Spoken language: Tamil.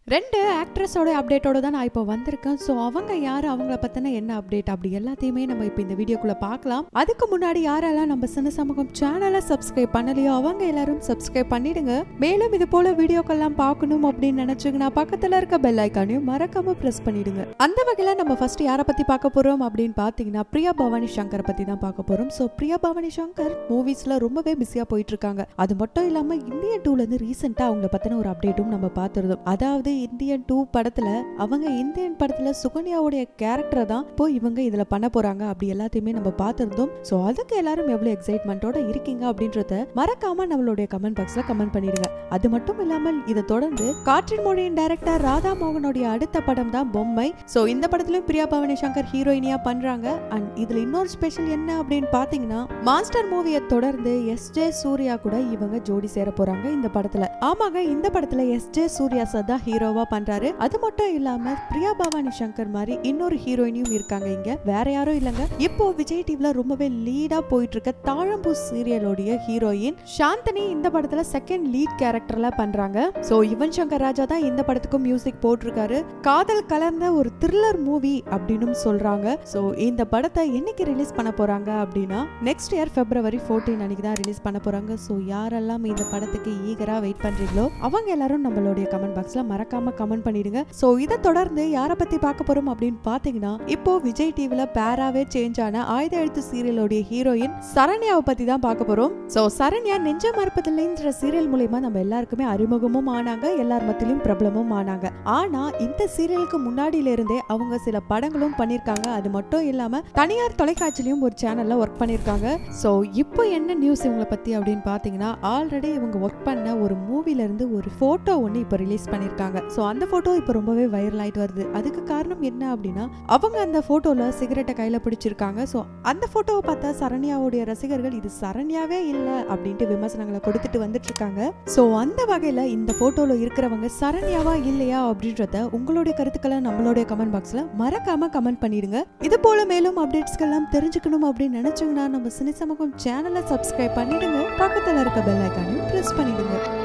ரெண்டு ஆக்ட்ரஸோட அப்டேட்டோட தான் நான் இப்போ வந்திருக்கேன் ஸோ அவங்க யார் அவங்கள பற்றின என்ன அப்டேட் அப்படி எல்லாத்தையுமே நம்ம இப்போ இந்த வீடியோக்குள்ளே பார்க்கலாம் அதுக்கு முன்னாடி யாரெல்லாம் நம்ம சின்ன சமூகம் சேனலை சப்ஸ்கிரைப் பண்ணலையோ அவங்க எல்லாரும் சப்ஸ்கிரைப் பண்ணிடுங்க மேலும் இது போல வீடியோக்கெல்லாம் பார்க்கணும் அப்படின்னு நினைச்சீங்கன்னா பக்கத்தில் இருக்க பெல் ஐக்கானையும் மறக்காம ப்ரெஸ் பண்ணிடுங்க அந்த வகையில் நம்ம ஃபர்ஸ்ட் யாரை பற்றி பார்க்க போகிறோம் அப்படின்னு பார்த்தீங்கன்னா பிரியா பவானி சங்கரை பற்றி தான் பார்க்க போகிறோம் ஸோ பிரியா பவானி சங்கர் மூவிஸில் ரொம்பவே பிஸியாக போயிட்டு இருக்காங்க அது மட்டும் இல்லாமல் இந்தியன் டூலேருந்து ரீசெண்டாக அவங்கள பற்றின ஒரு அப்டேட்டும் நம்ம பார்த்துருந்தோம் அதாவது இந்தியன் டூ படத்துல அவங்க இந்தியன் படத்துல சுகன்யாவுடைய கேரக்டரை தான் இப்போ இவங்க இதுல பண்ண போறாங்க அப்படி எல்லாத்தையுமே நம்ம பார்த்திருந்தோம் சோ அதுக்கு எல்லாரும் எவ்வளவு எக்ஸைட்மெண்ட்டோட இருக்கீங்க அப்படின்றத மறக்காம நம்மளுடைய கமெண்ட் பாக்ஸ்ல கமெண்ட் பண்ணிடுங்க அது மட்டும் இல்லாமல் இதை தொடர்ந்து காற்றின் மொழியின் டைரக்டர் ராதா மோகனுடைய அடுத்த படம் தான் பொம்மை சோ இந்த படத்துலயும் பிரியா பவானி சங்கர் ஹீரோயினியா பண்றாங்க அண்ட் இதுல இன்னொரு ஸ்பெஷல் என்ன அப்படின்னு பாத்தீங்கன்னா மாஸ்டர் மூவியை தொடர்ந்து எஸ் ஜே சூர்யா கூட இவங்க ஜோடி சேர போறாங்க இந்த படத்துல ஆமாங்க இந்த படத்துல எஸ் ஜே சூர்யா சார் தான் ஹீரோவா பண்றாரு அது மட்டும் இல்லாம பிரியா பவானி சங்கர் மாதிரி இன்னொரு ஹீரோயினியும் இருக்காங்க இங்க வேற யாரும் இல்லங்க இப்போ விஜய் டிவில ரொம்பவே லீடா போயிட்டு இருக்க தாழம்பூ சீரியலோடைய ஹீரோயின் சாந்தினி இந்த படத்துல செகண்ட் லீட் கேரக்டர்ல பண்றாங்க சோ யுவன் சங்கர் ராஜா தான் இந்த படத்துக்கும் மியூசிக் போட்டிருக்காரு காதல் கலர்ந்த ஒரு த்ரில்லர் மூவி அப்படின்னு சொல்றாங்க சோ இந்த படத்தை என்னைக்கு ரிலீஸ் பண்ண போறாங்க அப்படின்னா நெக்ஸ்ட் இயர் பிப்ரவரி 14 அன்னைக்கு தான் ரிலீஸ் பண்ண போறாங்க சோ யாரெல்லாம் இந்த படத்துக்கு ஈகரா வெயிட் பண்றீங்களோ அவங்க எல்லாரும் நம்மளுடைய கமெண்ட் பாக்ஸ்ல மறக்காம கமெண்ட் பண்ணிடுங்க சோ இதை தொடர்ந்து யாரை பத்தி பார்க்க போறோம் அப்படின்னு பாத்தீங்கன்னா இப்போ விஜய் டிவில பேராவே சேஞ்ச் ஆன ஆயுத எழுத்து சீரியலோடைய ஹீரோயின் சரண்யாவை பத்தி தான் பார்க்க போறோம் சோ சரண்யா நெஞ்ச மறுப்பதில்லைன்ற சீரியல் மூலயமா நம்ம எல்லாருக்குமே அறிமுகமும் ஆனாங்க எல்லார் மத்தியிலும் பிரபலமும் ஆனாங்க ஆனா இந்த சீரியலுக்கு முன்னாடியில இருந்தே அவங்க சில படங்களும் பண்ணிருக்காங்க அது மட்டும் இல்லாம தனியார் தொலைக்காட்சியிலும் ஒரு சேனல்ல ஒர்க் பண்ணிருக்காங்க சோ இப்போ என்ன நியூஸ் இவங்கள பத்தி அப்படின்னு பாத்தீங்கன்னா ஆல்ரெடி இவங்க ஒர்க் பண்ண ஒரு மூவில இருந்து ஒரு போட்டோ ஒன்னு இப்போ ரிலீஸ் பண்ணிருக்காங்க சோ அந்த போட்டோ இப்போ ரொம்பவே வைரல் ஆயிட்டு வருது அதுக்கு காரணம் என்ன அப்படின்னா அவங்க அந்த போட்டோல சிகரெட்டை கையில பிடிச்சிருக்காங்க சோ அந்த போட்டோவை பார்த்தா சரண்யாவுடைய ரசிகர்கள் இது சரண்யாவே இல்ல அப்படின்ட்டு விமர்சனங்களை கொடுத்துட்டு வந்துட்டு இருக்காங்க சோ அந்த வகையில இந்த போட்டோல இருக்கிறவங்க சரண்யாவா இல்லையா அப்படின்றத உங்களுடைய கருத்துக்களை நம்மளுடைய கமெண்ட் பாக்ஸ்ல மறக்காம கமெண்ட் பண்ணிடுங்க இது போல மேலும் அப்டேட்ஸ்க்கெல்லாம் தெரிஞ்சுக்கணும் அப்படின்னு நினைச்சீங்கன்னா நம்ம சினி சமூகம் சேனலை சப்ஸ்கிரைப் பண்ணிடுங்க பக்கத்துல இருக்க பெல் ஐக்கானையும் பிரஸ் பண்ணிடுங்க